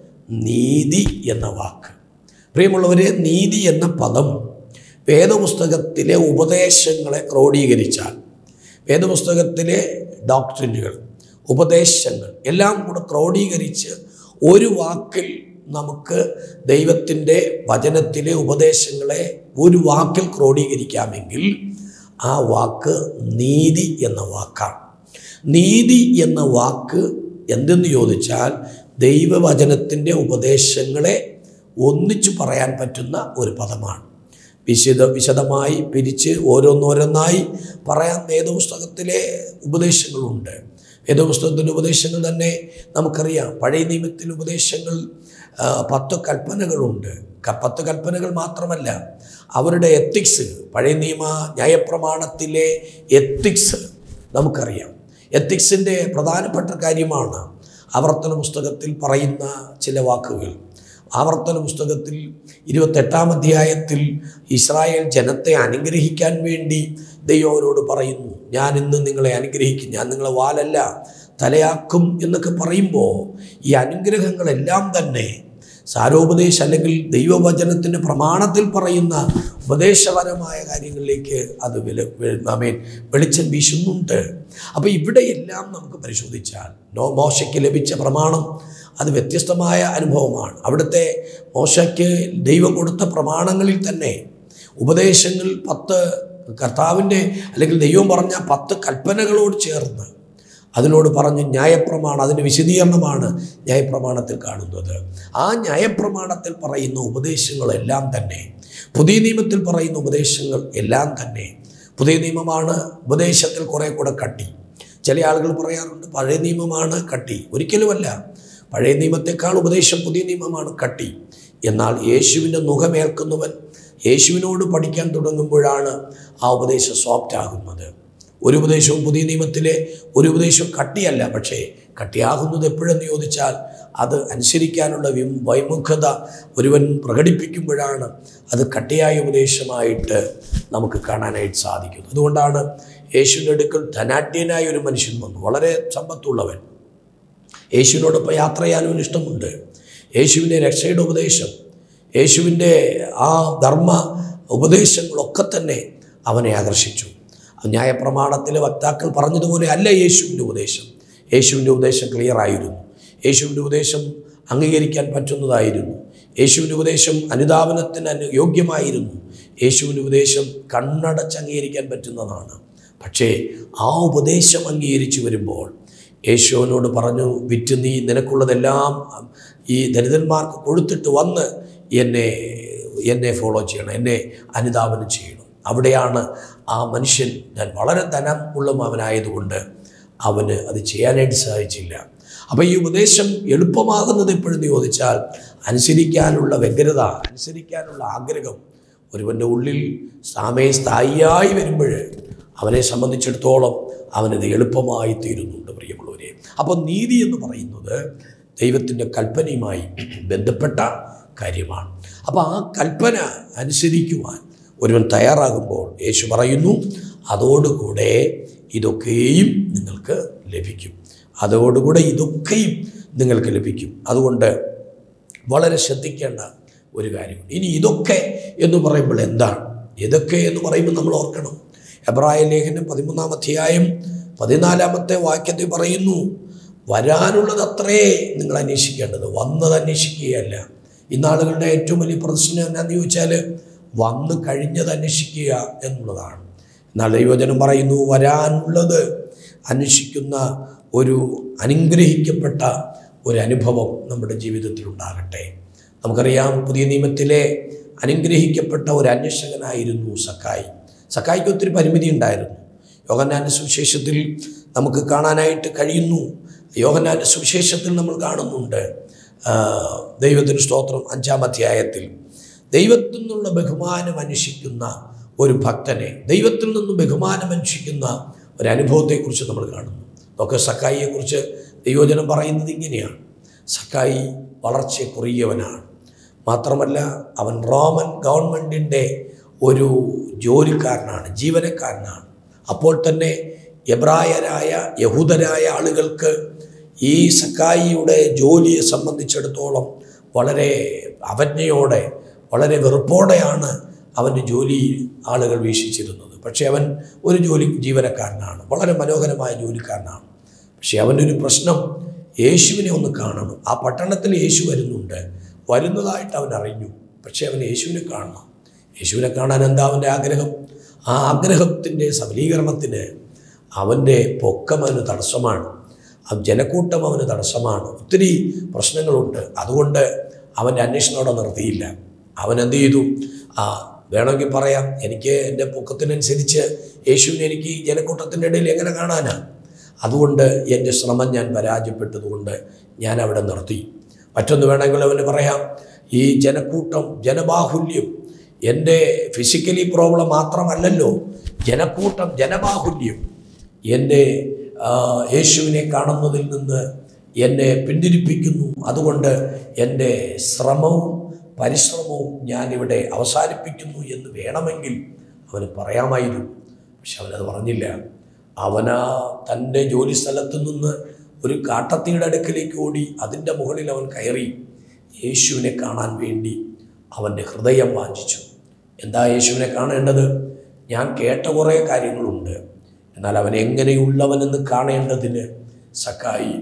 നീതി എന്ന വാക്ക് പ്രിയമുള്ളവരെ നീതി എന്ന പദം വേദപുസ്തകത്തിലെ ഉപദേശങ്ങളെ ക്രോഡീകരിച്ചാൽ വേദപുസ്തകത്തിലെ ഡോക്ടറിനുകൾ ഉപദേശങ്ങൾ എല്ലാം കൂടെ ക്രോഡീകരിച്ച് ഒരു വാക്കിൽ നമുക്ക് ദൈവത്തിൻ്റെ വചനത്തിലെ ഉപദേശങ്ങളെ ഒരു വാക്കിൽ ക്രോഡീകരിക്കാമെങ്കിൽ ആ വാക്ക് നീതി എന്ന വാക്കാണ് നീതി എന്ന വാക്ക് എന്തെന്ന് ചോദിച്ചാൽ ദൈവവചനത്തിൻ്റെ ഉപദേശങ്ങളെ ഒന്നിച്ചു പറയാൻ പറ്റുന്ന ഒരു പദമാണ് വിശദ വിശദമായി പിരിച്ച് ഓരോന്നോരോന്നായി പറയാൻ വേദപുസ്തകത്തിലെ ഉപദേശങ്ങളുണ്ട് വേദപുസ്തകത്തിൻ്റെ ഉപദേശങ്ങൾ തന്നെ നമുക്കറിയാം പഴയ നിയമത്തിലെ ഉപദേശങ്ങൾ ആ, പത്ത് കൽപ്പനകളുണ്ട് ക- പത്ത് കൽപ്പനകൾ മാത്രമല്ല അവരുടെ എത്തിക്സ് പഴയ നിയമ ന്യായപ്രമാണത്തിലെ എത്തിക്സ് നമുക്കറിയാം എത്തിക്സിൻ്റെ പ്രധാനപ്പെട്ട കാര്യമാണ് ആവർത്തന പുസ്തകത്തിൽ പറയുന്ന ചില വാക്കുകൾ ആവർത്തന പുസ്തകത്തിൽ ഇരുപത്തെട്ടാം അധ്യായത്തിൽ ഇസ്രായേൽ ജനത്തെ അനുഗ്രഹിക്കാൻ വേണ്ടി ദൈവം അവരോട് പറയുന്നു ഞാൻ ഇന്ന് നിങ്ങളെ അനുഗ്രഹിക്കും ഞാൻ നിങ്ങളെ വാലല്ല തലയാക്കും എന്നൊക്കെ പറയുമ്പോൾ ഈ അനുഗ്രഹങ്ങളെല്ലാം തന്നെ സാരോപദേശം അല്ലെങ്കിൽ ദൈവവചനത്തിൻ്റെ പ്രമാണത്തിൽ പറയുന്ന ഉപദേശപരമായ കാര്യങ്ങളിലേക്ക് അത് വില അമേൻ വെളിച്ചം വീശുന്നുണ്ട് അപ്പോൾ ഇവിടെയെല്ലാം നമുക്ക് പരിശോധിച്ചാൽ നോ മോശയ്ക്ക് ലഭിച്ച പ്രമാണം അത് വ്യത്യസ്തമായ അനുഭവമാണ് അവിടുത്തെ മോശയ്ക്ക് ദൈവം കൊടുത്ത പ്രമാണങ്ങളിൽ തന്നെ ഉപദേശങ്ങൾ പത്ത് കർത്താവിൻ്റെ അല്ലെങ്കിൽ ദൈവം പറഞ്ഞ പത്ത് കൽപ്പനകളോട് ചേർന്ന് അതിനോട് പറഞ്ഞ് ന്യായപ്രമാണം അതിൻ്റെ വിശദീകരണമാണ് ന്യായപ്രമാണത്തിൽ കാണുന്നത് ആ ന്യായപ്രമാണത്തിൽ പറയുന്ന ഉപദേശങ്ങളെല്ലാം തന്നെ പുതിയ നിയമത്തിൽ പറയുന്ന ഉപദേശങ്ങൾ എല്ലാം തന്നെ പുതിയ നിയമമാണ് ഉപദേശത്തിൽ കുറേ കൂടെ കട്ടി ചില ആളുകൾ പറയാറുണ്ട് പഴയ നിയമമാണ് കട്ടി ഒരിക്കലുമല്ല പഴയ നിയമത്തെക്കാൾ ഉപദേശം പുതിയ നിയമമാണ് കട്ടി എന്നാൽ യേശുവിൻ്റെ മുഖമേൽക്കുന്നവൻ യേശുവിനോട് പഠിക്കാൻ തുടങ്ങുമ്പോഴാണ് ആ ഉപദേശം സോഫ്റ്റ് ആകുന്നത് ഒരു ഉപദേശവും പുതിയ നിയമത്തിലെ ഒരു ഉപദേശവും കട്ടിയല്ല പക്ഷേ കട്ടിയാകുന്നത് എപ്പോഴെന്ന് ചോദിച്ചാൽ അത് അനുസരിക്കാനുള്ള വി വൈമുഖത ഒരുവൻ പ്രകടിപ്പിക്കുമ്പോഴാണ് അത് കട്ടിയായ ഉപദേശമായിട്ട് നമുക്ക് കാണാനായിട്ട് സാധിക്കുന്നത് അതുകൊണ്ടാണ് യേശുവിൻ്റെ അടുക്കൽ ധനാഢ്യനായ ഒരു മനുഷ്യൻ വന്നു വളരെ സമ്പത്തുള്ളവൻ യേശുവിനോടൊപ്പം യാത്ര ചെയ്യാനും ഇഷ്ടമുണ്ട് യേശുവിൻ്റെ രക്ഷയുടെ ഉപദേശം യേശുവിൻ്റെ ആ ധർമ്മ ഉപദേശങ്ങളൊക്കെ തന്നെ അവനെ ആകർഷിച്ചു ന്യായപ്രമാണത്തിലെ വക്താക്കൾ പറഞ്ഞതുപോലെ അല്ല യേശുവിൻ്റെ ഉപദേശം യേശുവിൻ്റെ ഉപദേശം ക്ലിയർ ആയിരുന്നു യേശുവിൻ്റെ ഉപദേശം അംഗീകരിക്കാൻ പറ്റുന്നതായിരുന്നു യേശുവിൻ്റെ ഉപദേശം അനുധാവനത്തിന് അനു യോഗ്യമായിരുന്നു യേശുവിൻ്റെ ഉപദേശം കണ്ണടച്ച് അംഗീകരിക്കാൻ പറ്റുന്നതാണ് പക്ഷേ ആ ഉപദേശം അംഗീകരിച്ചു വരുമ്പോൾ യേശുവിനോട് പറഞ്ഞു വിറ്റ് നീ നിനക്കുള്ളതെല്ലാം ഈ ദരിദ്രന്മാർക്ക് കൊടുത്തിട്ട് വന്ന് എന്നെ എന്നെ ഫോളോ ചെയ്യണം എന്നെ അനുധാവനം ചെയ്യണം അവിടെയാണ് ആ മനുഷ്യൻ ഞാൻ വളരെ ധനം ഉള്ള അവനായതുകൊണ്ട് അവന് അത് ചെയ്യാനായിട്ട് സാധിച്ചില്ല അപ്പോൾ ഈ ഉപദേശം എളുപ്പമാകുന്നത് എപ്പോഴെന്ന് ചോദിച്ചാൽ അനുസരിക്കാനുള്ള വ്യഗ്രത അനുസരിക്കാനുള്ള ആഗ്രഹം ഒരുവൻ്റെ ഉള്ളിൽ സാമേ സ്ഥായിയായി വരുമ്പോൾ അവനെ സംബന്ധിച്ചിടത്തോളം അവനത് എളുപ്പമായി തീരുന്നുണ്ട് പ്രിയമുള്ളവരെ അപ്പോൾ നീതി എന്ന് പറയുന്നത് ദൈവത്തിൻ്റെ കൽപ്പനയുമായി ബന്ധപ്പെട്ട കാര്യമാണ് അപ്പോൾ ആ കൽപ്പന അനുസരിക്കുവാൻ ഒരുവൻ തയ്യാറാകുമ്പോൾ യേശു പറയുന്നു അതോടുകൂടെ ഇതൊക്കെയും നിങ്ങൾക്ക് ലഭിക്കും അതോടുകൂടെ ഇതൊക്കെയും നിങ്ങൾക്ക് ലഭിക്കും അതുകൊണ്ട് വളരെ ശ്രദ്ധിക്കേണ്ട ഒരു കാര്യമുണ്ട് ഇനി ഇതൊക്കെ എന്ന് പറയുമ്പോൾ എന്താണ് ഇതൊക്കെ എന്ന് പറയുമ്പോൾ നമ്മൾ ഓർക്കണം എബ്രായ ലേഖനം പതിമൂന്നാം അധ്യായം പതിനാലാമത്തെ വാക്യത്തിൽ പറയുന്നു വരാനുള്ളത് അത്രേ നിങ്ങൾ അന്വേഷിക്കേണ്ടത് വന്നത് അന്വേഷിക്കുകയല്ല ഇന്നാളുകളുടെ ഏറ്റവും വലിയ പ്രദർശനം എന്നാന്ന് ചോദിച്ചാൽ വന്ന് കഴിഞ്ഞത് അന്വേഷിക്കുക എന്നുള്ളതാണ് എന്നാൽ ദൈവജനം പറയുന്നു വരാനുള്ളത് അന്വേഷിക്കുന്ന ഒരു അനുഗ്രഹിക്കപ്പെട്ട ഒരു അനുഭവം നമ്മുടെ ജീവിതത്തിൽ ഉണ്ടാകട്ടെ നമുക്കറിയാം പുതിയ നിയമത്തിലെ അനുഗ്രഹിക്കപ്പെട്ട ഒരു അന്വേഷകനായിരുന്നു സക്കായി സക്കായിക്ക് ഒത്തിരി പരിമിതി ഉണ്ടായിരുന്നു യോഹന്നാൻ്റെ സുവിശേഷത്തിൽ നമുക്ക് കാണാനായിട്ട് കഴിയുന്നു യോഹന്നാൻ്റെ സുവിശേഷത്തിൽ നമ്മൾ കാണുന്നുണ്ട് ആ, ദൈവത്തിന് സ്തോത്രം അഞ്ചാം അധ്യായത്തിൽ ദൈവത്തിൽ നിന്നുള്ള ബഹുമാനം അന്വേഷിക്കുന്ന ഒരു ഭക്തനെ ദൈവത്തിൽ നിന്നും ബഹുമാനം അന്വേഷിക്കുന്ന ഒരു അനുഭവത്തെക്കുറിച്ച് നമ്മൾ കാണുന്നു ഒക്കെ സക്കായിയെക്കുറിച്ച് ദൈവജനം പറയുന്നത് ഇങ്ങനെയാണ് സക്കായി വളർച്ച കുറിയവനാണ് മാത്രമല്ല അവൻ റോമൻ ഗവൺമെൻറ്റിൻ്റെ ഒരു ജോലിക്കാരനാണ് ജീവനക്കാരനാണ് അപ്പോൾ തന്നെ എബ്രായരായ യഹൂദരായ ആളുകൾക്ക് ഈ സക്കായിയുടെ ജോലിയെ സംബന്ധിച്ചിടത്തോളം വളരെ അവജ്ഞയോടെ വളരെ വെറുപ്പോടെയാണ് അവൻ്റെ ജോലി ആളുകൾ വീക്ഷിച്ചിരുന്നത് പക്ഷേ അവൻ ഒരു ജോലി ജീവനക്കാരനാണ് വളരെ മനോഹരമായ ജോലിക്കാരനാണ് പക്ഷേ അവൻ്റെ ഒരു പ്രശ്നം യേശുവിനെ ഒന്ന് കാണണം ആ പട്ടണത്തിൽ യേശു വരുന്നുണ്ട് വരുന്നതായിട്ട് അവൻ അറിഞ്ഞു പക്ഷേ അവൻ യേശുവിനെ കാണണം യേശുവിനെ കാണാൻ എന്താ അവൻ്റെ ആഗ്രഹം ആ ആഗ്രഹത്തിൻ്റെ സബലീകരണത്തിന് അവൻ്റെ പൊക്കം അവന് തടസ്സമാണ് ആ ജനക്കൂട്ടം അവന് തടസ്സമാണ് ഒത്തിരി പ്രശ്നങ്ങളുണ്ട് അതുകൊണ്ട് അവൻ്റെ അന്വേഷണം അവിടെ നിർത്തിയില്ല അവൻ എന്ത് ചെയ്തു ആ വേണമെങ്കിൽ പറയാം എനിക്ക് എൻ്റെ പൊക്കത്തിനനുസരിച്ച് യേശുവിനെ എനിക്ക് ഈ ജനക്കൂട്ടത്തിൻ്റെ ഇടയിൽ എങ്ങനെ കാണാനാണ് അതുകൊണ്ട് എൻ്റെ ശ്രമം ഞാൻ പരാജയപ്പെട്ടതുകൊണ്ട് ഞാൻ അവിടെ നിർത്തി മറ്റൊന്ന് വേണമെങ്കിൽ അവന് പറയാം ഈ ജനക്കൂട്ടം ജനബാഹുല്യം എൻ്റെ ഫിസിക്കലി പ്രോബ്ലം മാത്രമല്ലല്ലോ ജനക്കൂട്ടം ജനബാഹുല്യം എൻ്റെ ആ, യേശുവിനെ കാണുന്നതിൽ നിന്ന് എന്നെ പിന്തിരിപ്പിക്കുന്നു അതുകൊണ്ട് എൻ്റെ ശ്രമവും പരിശ്രമവും ഞാനിവിടെ അവസാനിപ്പിക്കുന്നു എന്ന് വേണമെങ്കിൽ അവന് പറയാമായിരുന്നു പക്ഷെ അവനത് പറഞ്ഞില്ല അവനാ തൻ്റെ ജോലി സ്ഥലത്തു നിന്ന് ഒരു കാട്ടത്തിയുടെ അടുക്കലേക്ക് ഓടി അതിൻ്റെ മുകളിൽ അവൻ കയറി യേശുവിനെ കാണാൻ വേണ്ടി അവൻ്റെ ഹൃദയം വാഞ്ചിച്ചു എന്താ യേശുവിനെ കാണേണ്ടത് ഞാൻ കേട്ട കുറേ കാര്യങ്ങളുണ്ട് എന്നാൽ അവൻ എങ്ങനെയുള്ളവനെന്ന് കാണേണ്ടതിന് സക്കായി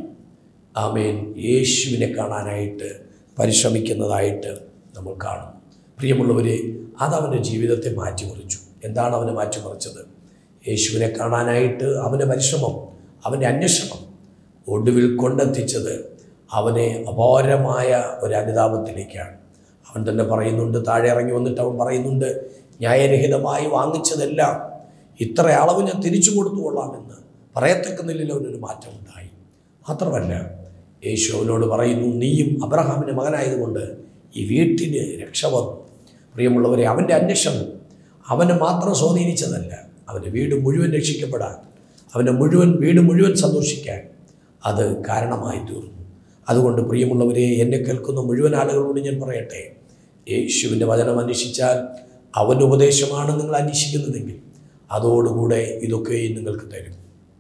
ആമേൻ യേശുവിനെ കാണാനായിട്ട് പരിശ്രമിക്കുന്നതായിട്ട് നമ്മൾ കാണുന്നു പ്രിയമുള്ളവരെ അതവൻ്റെ ജീവിതത്തെ മാറ്റിമറിച്ചു എന്താണ് അവനെ മാറ്റിമറിച്ചത് യേശുവിനെ കാണാനായിട്ട് അവൻ്റെ പരിശ്രമം അവൻ്റെ അന്വേഷണം ഒടുവിൽ കൊണ്ടെത്തിച്ചത് അവനെ അപാരമായ ഒരു അനുതാപത്തിലേക്കാണ് അവൻ തന്നെ പറയുന്നുണ്ട് താഴെ ഇറങ്ങി വന്നിട്ട് അവൻ പറയുന്നുണ്ട് ന്യായരഹിതമായി വാങ്ങിച്ചതെല്ലാം ഇത്ര അളവ് ഞാൻ തിരിച്ചു കൊടുത്തു കൊള്ളാമെന്ന് പറയത്തക്ക നിലയിൽ അവനൊരു മാറ്റമുണ്ടായി മാത്രമല്ല യേശു അവനോട് പറയുന്നു നീയും അബ്രഹാമിൻ്റെ മകനായതുകൊണ്ട് ഈ വീട്ടിന് രക്ഷ വന്നു പ്രിയമുള്ളവരെ അവൻ്റെ അന്വേഷണം അവനെ മാത്രം സ്വാധീനിച്ചതല്ല അവൻ്റെ വീട് മുഴുവൻ രക്ഷിക്കപ്പെടാൻ അവൻ്റെ മുഴുവൻ വീട് മുഴുവൻ സന്തോഷിക്കാൻ അത് കാരണമായി തീർന്നു അതുകൊണ്ട് പ്രിയമുള്ളവരെ എന്നെ കേൾക്കുന്ന മുഴുവൻ ആളുകളോട് ഞാൻ പറയട്ടെ യേശുവിൻ്റെ വചനം അന്വേഷിച്ചാൽ അവൻ്റെ ഉപദേശമാണ് നിങ്ങൾ അന്വേഷിക്കുന്നതെങ്കിൽ അതോടുകൂടെ ഇതൊക്കെയും നിങ്ങൾക്ക് തരും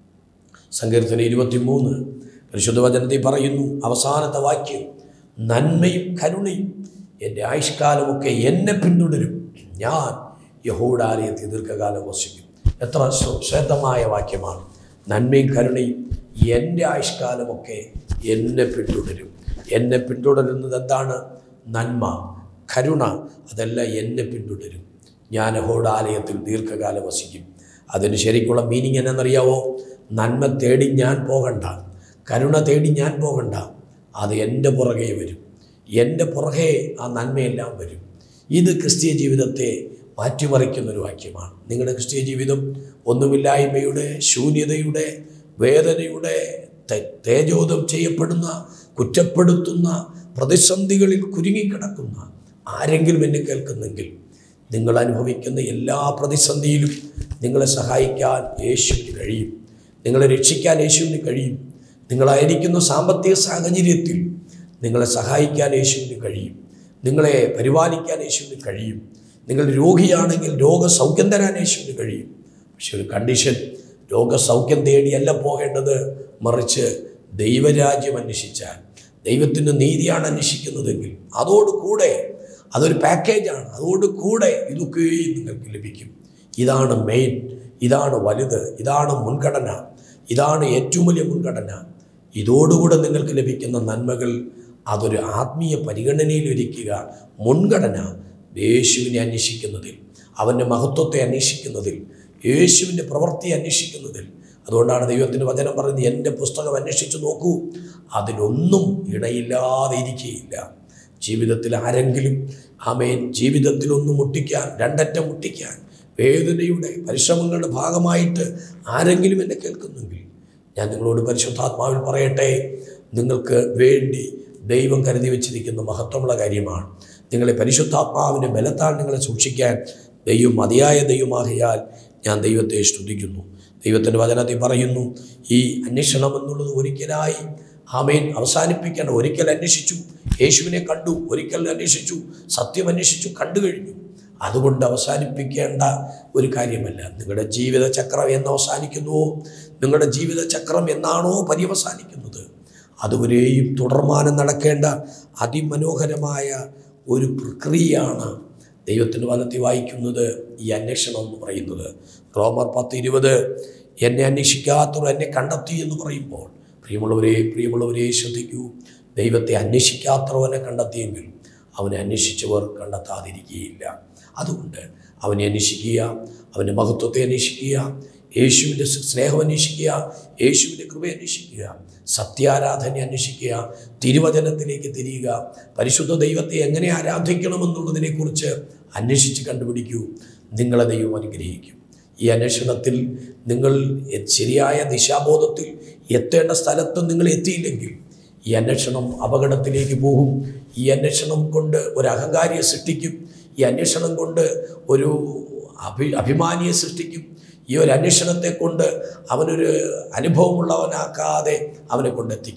സങ്കീർത്തന ഇരുപത്തിമൂന്ന് പരിശുദ്ധ വചനത്തിൽ പറയുന്നു അവസാനത്തെ വാക്യം നന്മയും കരുണയും എൻ്റെ ആയുഷ്കാലമൊക്കെ എന്നെ പിന്തുടരും ഞാൻ യഹൂടാലയത്തിൽ ദീർഘകാലം വസിക്കും എത്ര ശ്ര- ശ്രേഷ്ഠമായ വാക്യമാണ് നന്മയും കരുണയും എൻ്റെ ആയുഷ്കാലമൊക്കെ എന്നെ പിന്തുടരും എന്നെ പിന്തുടരുന്നത് എന്താണ് നന്മ കരുണ അതെല്ലാം എന്നെ പിന്തുടരും ഞാൻ യഹോടാലയത്തിൽ ദീർഘകാലം വസിക്കും അതിന് ശരിക്കുള്ള മീനിങ് എന്നറിയാവോ നന്മ തേടി ഞാൻ പോകണ്ട കരുണ തേടി ഞാൻ പോകണ്ട അത് എൻ്റെ പുറകെ വരും എൻ്റെ പുറകെ ആ നന്മയെല്ലാം വരും ഇത് ക്രിസ്തീയ ജീവിതത്തെ മാറ്റിമറിക്കുന്ന ഒരു വാക്യമാണ് നിങ്ങളുടെ ക്രിസ്തീയ ജീവിതം ഒന്നുമില്ലായ്മയുടെ ശൂന്യതയുടെ വേദനയുടെ തെ- തേജോധം ചെയ്യപ്പെടുന്ന കുറ്റപ്പെടുത്തുന്ന പ്രതിസന്ധികളിൽ കുരുങ്ങിക്കിടക്കുന്ന ആരെങ്കിലും എന്നെ കേൾക്കുന്നെങ്കിൽ നിങ്ങൾ അനുഭവിക്കുന്ന എല്ലാ പ്രതിസന്ധിയിലും നിങ്ങളെ സഹായിക്കാൻ യേശുവിന് കഴിയും നിങ്ങളെ രക്ഷിക്കാൻ യേശുവിന് കഴിയും നിങ്ങളായിരിക്കുന്ന സാമ്പത്തിക സാഹചര്യത്തിൽ നിങ്ങളെ സഹായിക്കാൻ യേശുവിന് കഴിയും നിങ്ങളെ പരിപാലിക്കാൻ യേശുവിന് കഴിയും നിങ്ങൾ രോഗിയാണെങ്കിൽ രോഗസൗഖ്യം തരാൻ യേശുവിന് കഴിയും പക്ഷെ ഒരു കണ്ടീഷൻ രോഗസൗഖ്യം തേടിയല്ല പോകേണ്ടത് മറിച്ച് ദൈവരാജ്യം അന്വേഷിച്ചാൽ ദൈവത്തിൻ്റെ നീതിയാണ് അന്വേഷിക്കുന്നതെങ്കിൽ അതോടുകൂടെ അതൊരു പാക്കേജാണ് അതോടുകൂടെ ഇതൊക്കെയും നിങ്ങൾക്ക് ലഭിക്കും ഇതാണ് മെയിൻ ഇതാണ് വലുത് ഇതാണ് മുൻഗണന ഇതാണ് ഏറ്റവും വലിയ മുൻഗണന ഇതോടുകൂടെ നിങ്ങൾക്ക് ലഭിക്കുന്ന നന്മകൾ അതൊരു ആത്മീയ പരിഗണനയിൽ ഇരിക്കുക മുൻഗണന യേശുവിനെ അന്വേഷിക്കുന്നതിൽ അവൻ്റെ മഹത്വത്തെ അന്വേഷിക്കുന്നതിൽ യേശുവിൻ്റെ പ്രവൃത്തി അന്വേഷിക്കുന്നതിൽ അതുകൊണ്ടാണ് ദൈവത്തിൻ്റെ വചനം പറയുന്നത് എൻ്റെ പുസ്തകം അന്വേഷിച്ച് നോക്കൂ അതിലൊന്നും ഇടയില്ലാതെ ഇരിക്കുകയില്ല ജീവിതത്തിൽ ആരെങ്കിലും ആമേൻ ജീവിതത്തിലൊന്ന് മുട്ടിക്കാൻ രണ്ടറ്റം മുട്ടിക്കാൻ വേദനയുടെ പരിശ്രമങ്ങളുടെ ഭാഗമായിട്ട് ആരെങ്കിലും എന്നെ കേൾക്കുന്നെങ്കിൽ ഞാൻ നിങ്ങളോട് പരിശുദ്ധാത്മാവിൽ പറയട്ടെ നിങ്ങൾക്ക് വേണ്ടി ദൈവം കരുതി വച്ചിരിക്കുന്ന മഹത്വമുള്ള കാര്യമാണ് നിങ്ങളെ പരിശുദ്ധാത്മാവിൻ്റെ ബലത്താൽ നിങ്ങളെ സൂക്ഷിക്കാൻ ദൈവം മതിയായ ദൈവമാകയാൽ ഞാൻ ദൈവത്തെ സ്തുതിക്കുന്നു ദൈവത്തിൻ്റെ വചനത്തിൽ പറയുന്നു ഈ അന്വേഷണം എന്നുള്ളത് ഒരിക്കലായി ആമേൻ അവസാനിപ്പിക്കേണ്ട ഒരിക്കൽ അന്വേഷിച്ചു യേശുവിനെ കണ്ടു ഒരിക്കൽ അന്വേഷിച്ചു സത്യം അന്വേഷിച്ചു കണ്ടു കഴിഞ്ഞു അതുകൊണ്ട് അവസാനിപ്പിക്കേണ്ട ഒരു കാര്യമല്ല നിങ്ങളുടെ ജീവിതചക്രം എന്ന് അവസാനിക്കുന്നുവോ നിങ്ങളുടെ ജീവിതചക്രം എന്നാണോ പര്യവസാനിക്കുന്നത് അതുവരെയും തുടർമാനം നടക്കേണ്ട അതിമനോഹരമായ ഒരു പ്രക്രിയയാണ് ദൈവത്തിൻ്റെ വനത്തിൽ വായിക്കുന്നത് ഈ അന്വേഷണം എന്ന് പറയുന്നത് റോമർ പത്ത് ഇരുപത് എന്നെ അന്വേഷിക്കാത്തവർ എന്നെ കണ്ടെത്തി എന്ന് പറയുമ്പോൾ പ്രിയമുള്ളവരെ പ്രിയമുള്ളവരെ ശ്രദ്ധിക്കൂ ദൈവത്തെ അന്വേഷിക്കാത്തവനെ കണ്ടെത്തിയെങ്കിൽ അവനെ അന്വേഷിച്ചവർ കണ്ടെത്താതിരിക്കുകയില്ല അതുകൊണ്ട് അവനെ അന്വേഷിക്കുക അവൻ്റെ മഹത്വത്തെ അന്വേഷിക്കുക യേശുവിൻ്റെ സ്നേഹം അന്വേഷിക്കുക യേശുവിൻ്റെ കൃപ അന്വേഷിക്കുക സത്യാരാധന അന്വേഷിക്കുക തിരുവചനത്തിലേക്ക് തിരിയുക പരിശുദ്ധ ദൈവത്തെ എങ്ങനെ ആരാധിക്കണമെന്നുള്ളതിനെക്കുറിച്ച് അന്വേഷിച്ച് കണ്ടുപിടിക്കൂ നിങ്ങളെ ദൈവം അനുഗ്രഹിക്കും ഈ അന്വേഷണത്തിൽ നിങ്ങൾ ശരിയായ ദിശാബോധത്തിൽ എത്തേണ്ട സ്ഥലത്ത് നിങ്ങൾ എത്തിയില്ലെങ്കിൽ ഈ അന്വേഷണം അപകടത്തിലേക്ക് പോകും ഈ അന്വേഷണം കൊണ്ട് ഒരു അഹങ്കാരിയെ സൃഷ്ടിക്കും ഈ അന്വേഷണം കൊണ്ട് ഒരു അഭി അഭിമാനിയെ സൃഷ്ടിക്കും ഈ ഒരു അന്വേഷണത്തെ കൊണ്ട് അവനൊരു അനുഭവമുള്ളവനാക്കാതെ അവനെ കൊണ്ടെത്തിക്കാം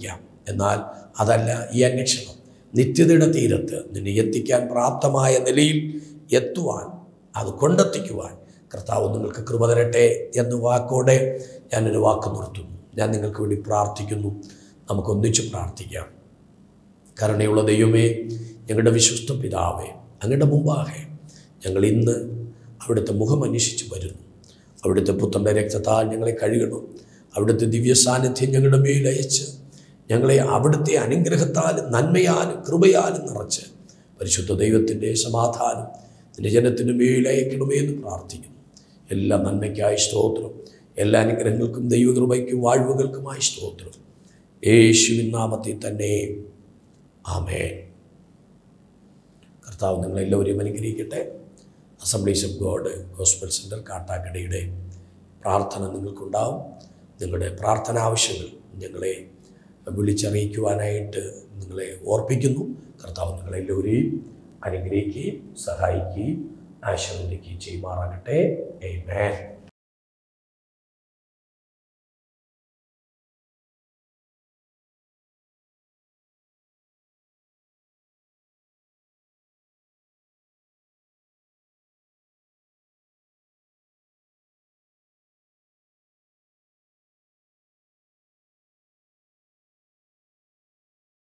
എന്നാൽ അതല്ല ഈ അന്വേഷണം നിത്യതയുടെ തീരത്ത് നിന്നെ എത്തിക്കാൻ പ്രാപ്തമായ നിലയിൽ എത്തുവാൻ അത് കൊണ്ടെത്തിക്കുവാൻ കർത്താവ് നിങ്ങൾക്ക് കൃപ തരട്ടെ എന്ന വാക്കോടെ ഞാനൊരു വാക്ക് നിർത്തുന്നു ഞാൻ നിങ്ങൾക്ക് വേണ്ടി പ്രാർത്ഥിക്കുന്നു നമുക്കൊന്നിച്ച് പ്രാർത്ഥിക്കാം കരുണയുള്ള ദൈവമേ ഞങ്ങളുടെ വിശ്വസ്ത പിതാവേ അങ്ങയുടെ മുമ്പാകെ ഞങ്ങൾ ഇന്ന് അവിടുത്തെ മുഖം അന്വേഷിച്ച് വരുന്നു അവിടുത്തെ പുത്രൻ്റെ രക്തത്താൽ ഞങ്ങളെ കഴുകണം അവിടുത്തെ ദിവ്യ സാന്നിധ്യം ഞങ്ങളുടെ മേൽ അയച്ച് ഞങ്ങളെ അവിടുത്തെ അനുഗ്രഹത്താലും നന്മയാലും കൃപയാലും നിറച്ച് പരിശുദ്ധ ദൈവത്തിൻ്റെ സമാധാനം നിന്റെ ജനത്തിൻ്റെ മേൽ അയക്കണമേ എന്ന് പ്രാർത്ഥിക്കുന്നു എല്ലാ നന്മയ്ക്കായി സ്തോത്രം എല്ലാ അനുഗ്രഹങ്ങൾക്കും ദൈവകൃപയ്ക്കും വാഴ്വുകൾക്കുമായി സ്തോത്രം യേശുവിൻ നാമത്തിൽ തന്നെ ആമേൻ കർത്താവ് നിങ്ങളെല്ലാവരെയും അനുഗ്രഹിക്കട്ടെ assemblies of God hospital centre കാട്ടാക്കടയുടെ പ്രാർത്ഥന നിങ്ങൾക്കുണ്ടാവും നിങ്ങളുടെ പ്രാർത്ഥന ആവശ്യങ്ങൾ ഞങ്ങളെ വിളിച്ചറിയിക്കുവാനായിട്ട് നിങ്ങളെ ഓർപ്പിക്കുന്നു കർത്താവ് നിങ്ങളെല്ലാവരെയും അനുഗ്രഹിക്കുകയും സഹായിക്കുകയും ആശീർവദിക്കുകയും ചെയ്യുമാറാകട്ടെ Amen.